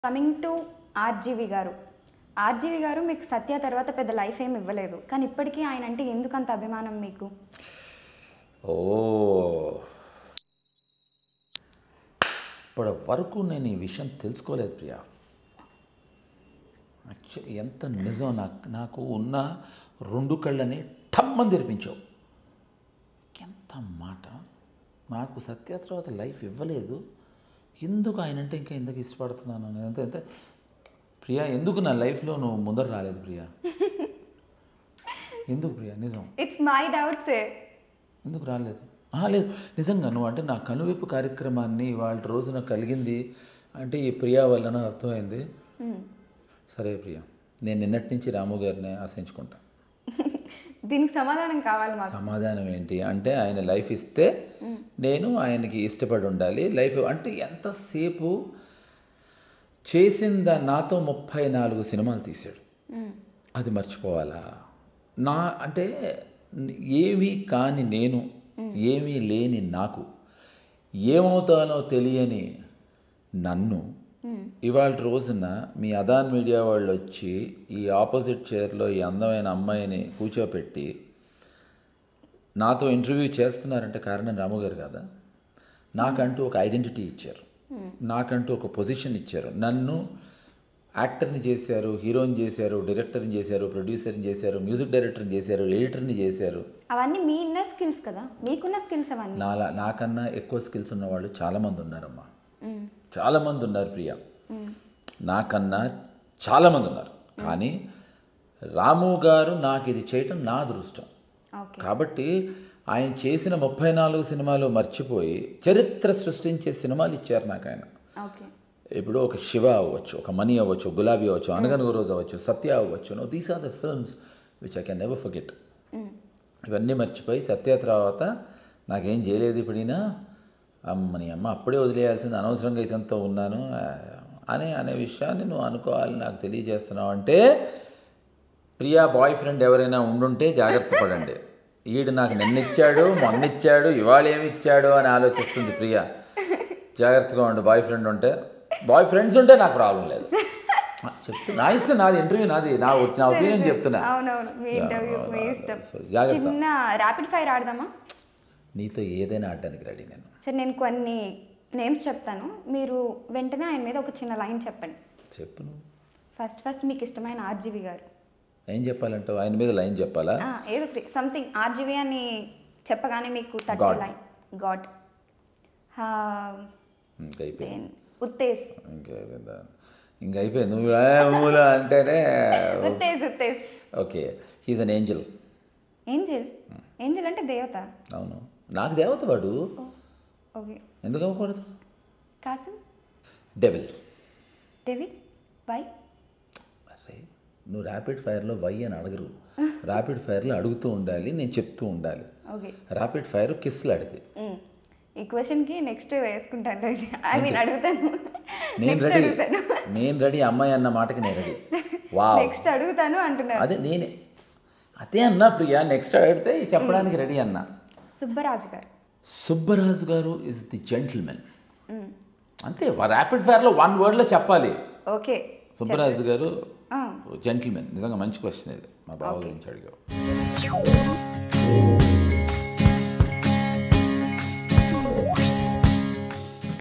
Coming to RGV గారు RGV గారు మీకు సత్య తర్వాత పెద్ద లైఫ్ ఏమి ఇవ్వలేదు కానీ ఇప్పటికీ ఆయన అంటే ఎందుకు అంత అభిమానం మీకు ఓ ఇప్పటి వరకు నేను ఈ విషయం తెలుసుకోలేదు ప్రియా యాక్చువల్లీ ఎంత నిజం నాకు నాకు ఉన్న రెండు కళ్ళని టమ్మని తెరిపించావు ఎంత మాట నాకు సత్య తర్వాత లైఫ్ ఇవ్వలేదు ఎందుకు ఆయన అంటే ఇంకా ఎందుకు ఇష్టపడుతున్నాను అని ఎంత ఎంత ప్రియా ఎందుకు నా లైఫ్లో నువ్వు ముందర రాలేదు ప్రియా ఎందుకు ప్రియా నిజం ఇట్స్ మై డౌట్స్ ఎందుకు రాలేదు ఆహా, లేదు నిజంగా నువ్వు అంటే నా కనువిప్పు కార్యక్రమాన్ని వాళ్ళ రోజున కలిగింది అంటే ఈ ప్రియా వలన అర్థమైంది సరే ప్రియా నేను నిన్నటి నుంచి రాము గారిని ఆశించుకుంటా దీనికి సమాధానం కావాలి మాకు సమాధానం ఏంటి అంటే ఆయన లైఫ్ ఇస్తే నేను ఆయనకి ఇష్టపడి ఉండాలి లైఫ్ అంటే ఎంతసేపు చేసిందా నాతో ముప్పై నాలుగు సినిమాలు తీశాడు మ్మ్. అది మర్చిపోవాలా నా అంటే ఏమీ కాని నేను ఏమీ లేని నాకు ఏమవుతానో తెలియని నన్ను ఇవాళ రోజున మీ అదాన్ మీడియా వాళ్ళు వచ్చి ఈ ఆపోజిట్ చైర్లో ఈ అందమైన అమ్మాయిని కూర్చోపెట్టి నాతో ఇంటర్వ్యూ చేస్తున్నారంటే కారణం రాము గారు కదా నాకంటూ ఒక ఐడెంటిటీ ఇచ్చారు నాకంటూ ఒక పొజిషన్ ఇచ్చారు నన్ను యాక్టర్ని చేశారు హీరోని చేశారు డైరెక్టర్ని చేశారు ప్రొడ్యూసర్ని చేశారు మ్యూజిక్ డైరెక్టర్ని చేశారు ఎడిటర్ని చేశారు అవన్నీ మీ ఇన్న స్కిల్స్ కదా మీకున్న స్కిల్స్ అవన్నీ నాలా నాకన్నా ఎక్కువ స్కిల్స్ ఉన్నవాళ్ళు చాలామంది ఉన్నారమ్మా మ్మ్. చాలామంది ఉన్నారు ప్రియ మ్మ్. నాకన్నా చాలామంది ఉన్నారు కానీ రాము గారు నాకు ఇది చేయటం నా అదృష్టం ఓకే కాబట్టి ఆయన చేసిన ముప్పై నాలుగు సినిమాలు మర్చిపోయి చరిత్ర సృష్టించే సినిమాలు ఇచ్చారు నాకు ఆయన ఓకే ఇప్పుడు ఒక శివ అవ్వచ్చు ఒక మనీ అవ్వచ్చు గులాబీ అవ్వచ్చు అనగనగ రోజు అవ్వచ్చు సత్య అవ్వచ్చు no these are the films which I can never forget hmm. ఇవన్నీ మర్చిపోయి సత్య తర్వాత నాకేం చేయలేదు ఇప్పుడైనా అమ్మని అమ్మ అప్పుడే వదిలేయాల్సింది అనవసరంగా ఇదంతా ఉన్నాను ఆ, అనే అనే విషయాన్ని నువ్వు అనుకోవాలి నాకు తెలియజేస్తున్నావు అంటే ప్రియా బాయ్ ఫ్రెండ్ ఎవరైనా ఉండుంటే జాగ్రత్త పడండి ఈడు నాకు నిన్నిచ్చాడు మొన్నిచ్చాడు ఇవాళ ఏమి ఇచ్చాడు అని ఆలోచిస్తుంది ప్రియా జాగ్రత్తగా ఉండు బాయ్ ఫ్రెండ్ ఉంటే బాయ్ ఫ్రెండ్స్ ఉంటే నాకు ప్రాబ్లం లేదు ఆ, చెప్తున్నా నా ఇష్టం నాది ఇంటర్వ్యూ నాది నా నా ఒపీనియన్ చెప్తున్నా అవునవును మీ ఇంటర్వ్యూ మీ ఇష్టం సో జాగ్రత్త చిన్న ర్యాపిడ్ ఫైర్ ఆడదామా నీతో ఏదైనా ఆడడానికి రెడీ నేను సరే నేను కొన్ని నేమ్స్ చెప్తాను మీరు వెంటనే ఆయన మీద ఒక చిన్న లైన్ చెప్పండి చెప్పు నువ్వు ఫస్ట్ ఫస్ట్ మీకు ఇష్టమైన ఆర్జీవి గారు ఏం చెప్పాలంటావు ఆయన మీద లైన్ చెప్పాలా ఆ, ఏదో సంథింగ్ ఆర్జీవి అని చెప్పగానే మీకు తట్టే God. లైన్ గాడ్ ఇంకా అయిపోయింది ఉత్తేజ్ ఇంకా అయిపోయిందా ఇంకా అయిపోయింది నువ్వు ఏ మూల అంటేనే Uttej Uttej okay he's an angel angel angel అంటే దేవత అవును నాకు దేవత వాడు ఓకే ఎందుకు అవ్వకూడదు కాసం డెవిల్ డేవిడ్ వై అరే నువ్వు ర్యాపిడ్ ఫైర్లో వై అని అడగరు ర్యాపిడ్ ఫైర్లో అడుగుతూ ఉండాలి నేను చెప్తూ ఉండాలి ఓకే ర్యాపిడ్ ఫైర్ కిస్లు అడితే ఈ క్వశ్చన్కి నెక్స్ట్ వేసుకుంటాను ఐ మీన్ అడుగుతాను నేను నెక్స్ట్ రెడీ అడుగుతాను నేను రెడీ అమ్మాయి అన్న మాటకి నేను రెడీ వావ్ నెక్స్ట్ అడుగుతాను అంటున్నారు అదే నేనే అదే అన్నా ప్రియా నెక్స్ట్ అడిగితే చెప్పడానికి రెడీ అన్నా సుబ్బరాజు గారు సుబ్బరాజు గారు ఇస్ ది జెంటిల్మెన్ మ్మ్. అంతే ర్యాపిడ్ ఫైర్లో వన్ వర్డ్లో చెప్పాలి ఓకే సుబ్బరాజు గారు ఆ, జెంటిల్మెన్ నిజంగా మంచి క్వశ్చన్ ఇది మా బావ గురించి అడిగావు